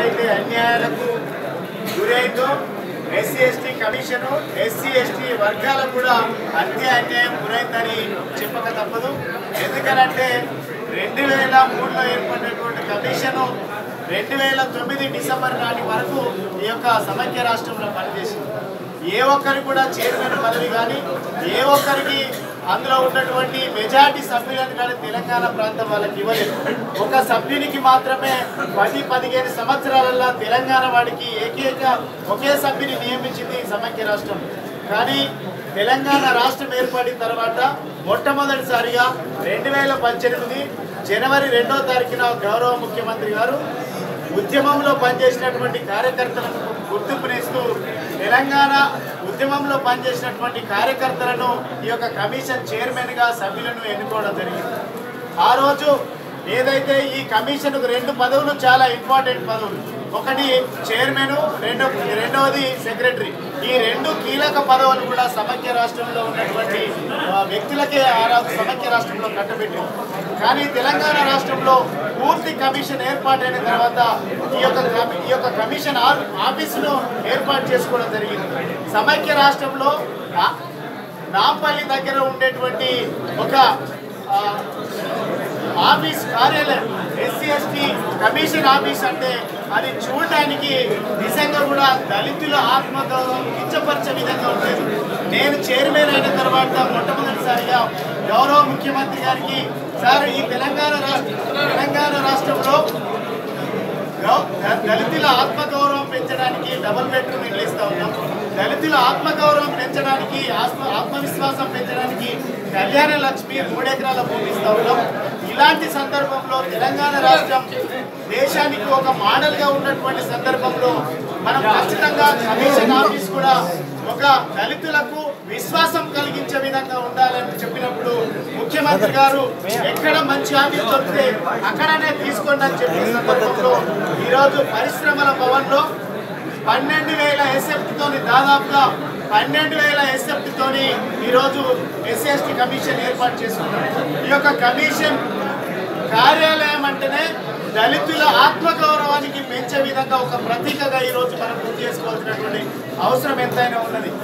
ఏదైతే అన్యాయాలకు గురైందో SC ST commission SC ST వర్గాలకు కూడా అంతే అన్యాయం గురైందని చెప్పక తప్పదు ఎందుకనంటే రెండు వేల మూడులో ఏర్పడినటువంటి కమిషను రెండు వేల తొమ్మిది డిసెంబర్ నాటి వరకు ఈ యొక్క సమైక్య రాష్ట్రంలో పనిచేసింది ఏ ఒక్కరికి కూడా చైర్మన్ పదవి కానీ ఏ ఒక్కరికి అందులో ఉన్నటువంటి మెజార్టీ సభ్యులను కానీ తెలంగాణ ప్రాంతం వాళ్ళకి ఇవ్వలేదు ఒక సభ్యునికి మాత్రమే పది పదిహేను సంవత్సరాలలో తెలంగాణ వాడికి ఏకైక ఒకే సభ్యుని నియమించింది ఈ సమైక్య రాష్ట్రం కానీ తెలంగాణ రాష్ట్రం ఏర్పడిన తర్వాత మొట్టమొదటిసారిగా రెండు వేల పద్దెనిమిది జనవరి రెండో తారీఖున గౌరవ ముఖ్యమంత్రి గారు ఉద్యమంలో పనిచేసినటువంటి కార్యకర్తలకు గుర్తింపునిస్తూ తెలంగాణ ఉద్యమంలో పనిచేసినటువంటి కార్యకర్తలను ఈ యొక్క కమిషన్ చైర్మన్గా సభ్యులను ఎన్నుకోవడం జరిగింది ఆ రోజు ఏదైతే ఈ కమిషన్కు రెండు పదవులు చాలా ఇంపార్టెంట్ పదవులు ఒకటి చైర్మన్ రెండో రెండవది సెక్రటరీ ఈ రెండు కీలక పదవులు కూడా సమైక్య రాష్ట్రంలో ఉన్నటువంటి ఆ, వ్యక్తులకే ఆ రా- సమైక్య రాష్ట్రంలో కట్టబెట్టింది కానీ తెలంగాణ రాష్ట్రంలో పూర్తి కమిషన్ ఏర్పాటైన తర్వాత ఈ యొక్క కమి- ఈ యొక్క కమిషన్ ఆ- ఆఫీసును ఏర్పాటు చేసుకోవడం జరిగింది సమైక్య రాష్ట్రంలో ఆ- నాంపల్లి దగ్గర ఉండేటువంటి ఒక ఆ, ఆఫీస్ కార్యాలయం ఎస్సీ ఎస్టీ కమిషన్ ఆఫీస్ అంటే అది చూడటానికి నిజంగా కూడా దళితుల ఆత్మగౌరవం కించపరిచే విధంగా ఉంటుంది నేను చైర్మన్ అయిన తర్వాత మొట్టమొదటిసారిగా గౌరవ ముఖ్యమంత్రి గారికి సార్ ఈ తెలంగాణ రాష్ట్ర తెలంగాణ రాష్ట్రంలో గౌ- దళితుల ఆత్మగౌరవం పెంచడానికి డబుల్ బెడ్రూమ్ ఇల్లు ఇస్తా ఉన్నాం దళితుల ఆత్మగౌరవం పెంచడానికి ఆత్మ ఆత్మవిశ్వాసం పెంచడానికి కళ్యాణ లక్ష్మి మూడెకరాల భూమి ఇస్తా ఉన్నాం ఇలాంటి సందర్భంలో తెలంగాణ రాష్ట్రం దేశానికి ఒక మోడల్ గా ఉన్నటువంటి సందర్భంలో మనం ఖచ్చితంగా కమిషన్ ఆఫీస్ కూడా ఒక దళితులకు విశ్వాసం కలిగించే విధంగా ఉండాలని చెప్పినప్పుడు ముఖ్యమంత్రి గారు ఎక్కడ మంచి ఆఫీస్ దొరికితే అక్కడనే తీసుకోండి అని చెప్పిన సందర్భంలో ఈరోజు పరిశ్రమల భవన్లో పన్నెండు వేల ఎస్ఎఫ్తోని దాదాపుగా పన్నెండు వేల ఎస్ఎఫ్తోని ఈరోజు ఎస్సీ కమిషన్ ఏర్పాటు చేసుకున్నారు ఈ యొక్క కమిషన్ కార్యాలయం అంటేనే దళితుల ఆత్మగౌరవానికి పెంచే విధంగా ఒక ప్రతీకగా ఈరోజు మనం గుర్తు చేసుకోవాల్సినటువంటి అవసరం ఎంతైనా ఉన్నది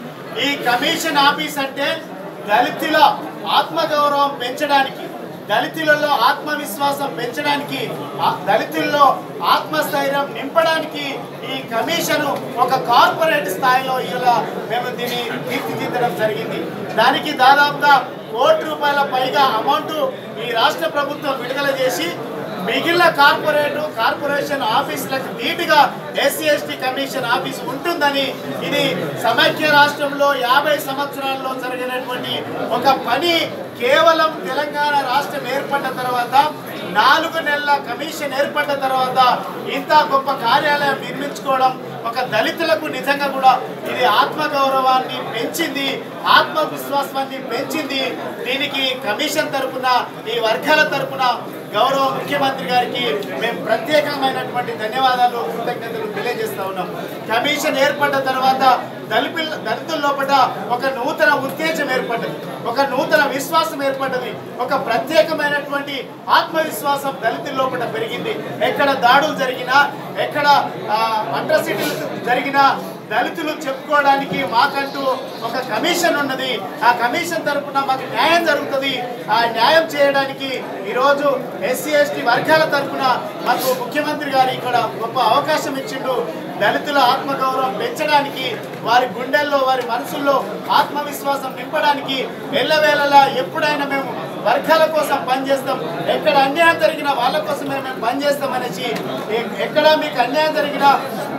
ఈ కమిషన్ ఆఫీస్ అంటే దళితుల ఆత్మగౌరవం పెంచడానికి దళితులలో ఆత్మవిశ్వాసం పెంచడానికి ఆ దళితుల్లో ఆత్మస్థైర్యం నింపడానికి ఈ కమిషన్ ఒక కార్పొరేట్ స్థాయిలో ఇలా మేము దీన్ని తీర్చిదిద్దడం జరిగింది దానికి దాదాపుగా కోటి రూపాయల పైగా అమౌంట్ ఈ రాష్ట్ర ప్రభుత్వం విడుదల చేసి మిగిలిన కార్పొరేట్ కార్పొరేషన్ ఆఫీసులకు ధీటుగా ఎస్సీ ఎస్టీ కమిషన్ ఆఫీస్ ఉంటుందని ఇది సమైక్య రాష్ట్రంలో యాభై సంవత్సరాల్లో జరిగినటువంటి ఒక పని కేవలం తెలంగాణ రాష్ట్రం ఏర్పడిన తర్వాత నాలుగు నెలల కమిషన్ ఏర్పడిన తర్వాత ఇంత గొప్ప కార్యాలయం నిర్మించుకోవడం ఒక దళితులకు నిజంగా కూడా ఇది ఆత్మగౌరవాన్ని పెంచింది ఆత్మవిశ్వాసాన్ని పెంచింది దీనికి కమిషన్ తరపున ఈ వర్గాల తరపున గౌరవ ముఖ్యమంత్రి గారికి మేము ప్రత్యేకమైనటువంటి ధన్యవాదాలు కృతజ్ఞతలు తెలియజేస్తా ఉన్నాం కమిషన్ ఏర్పడ్డ తర్వాత దళితుల దళితుల లోపల ఒక నూతన ఉత్తేజం ఏర్పడ్డది ఒక నూతన విశ్వాసం ఏర్పడ్డది ఒక ప్రత్యేకమైనటువంటి ఆత్మవిశ్వాసం దళితుల లోపల పెరిగింది ఎక్కడ దాడులు జరిగినా ఎక్కడ అట్రాసిటీలు జరిగినా దళితులు చెప్పుకోవడానికి మాకంటూ ఒక కమిషన్ ఉన్నది ఆ కమిషన్ తరపున మాకు న్యాయం జరుగుతుంది ఆ న్యాయం చేయడానికి ఈరోజు ఎస్సీ ఎస్టీ వర్గాల తరపున మాకు ముఖ్యమంత్రి గారు ఇక్కడ గొప్ప అవకాశం ఇచ్చిండు దళితుల ఆత్మగౌరవం పెంచడానికి వారి గుండెల్లో వారి మనసుల్లో ఆత్మవిశ్వాసం నింపడానికి ఎల్లవేళలా ఎప్పుడైనా మేము వర్గాల కోసం పనిచేస్తాం ఎక్కడ అన్యాయం జరిగినా వాళ్ళ కోసమే మేము పనిచేస్తాం అనేసి ఎ- ఎక్కడ మీకు అన్యాయం జరిగినా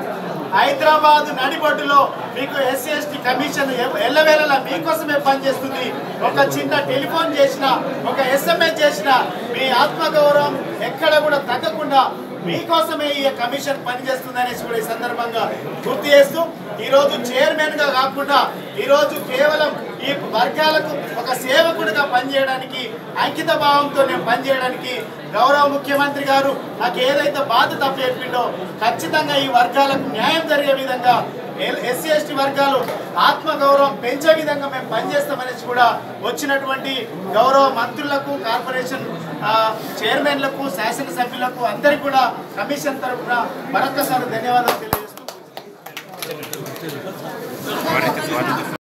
హైదరాబాద్ నడిబొడ్డులో మీకు ఎస్సీ ఎస్టీ కమిషన్ ఎ- ఎల్లవేళలా మీకోసమే పనిచేస్తుంది ఒక చిన్న టెలిఫోన్ చేసిన ఒక ఎస్ఎంఎస్ చేసిన మీ ఆత్మగౌరవం ఎక్కడ కూడా తగ్గకుండా మీకోసమే ఈ కమిషన్ పనిచేస్తుంది అనేసి కూడా ఈ సందర్భంగా గుర్తు చేస్తూ ఈరోజు చైర్మన్ గా కాకుండా ఈరోజు కేవలం ఈ వర్గాలకు ఒక సేవకుడిగా పనిచేయడానికి అంకిత భావంతో నేను పనిచేయడానికి గౌరవ ముఖ్యమంత్రి గారు నాకు ఏదైతే బాధ్యత అప్పచెప్పిండో ఖచ్చితంగా ఈ వర్గాలకు న్యాయం జరిగే విధంగా ఎస్సీ ఎస్టీ వర్గాలు ఆత్మగౌరవం పెంచే విధంగా మేము పనిచేస్తామనేసి కూడా వచ్చినటువంటి గౌరవ మంత్రులకు కార్పొరేషన్ ఆ, చైర్మన్లకు శాసనసభ్యులకు అందరికీ కూడా కమిషన్ తరఫున మరొకసారి ధన్యవాదాలు తెలియజేస్తూ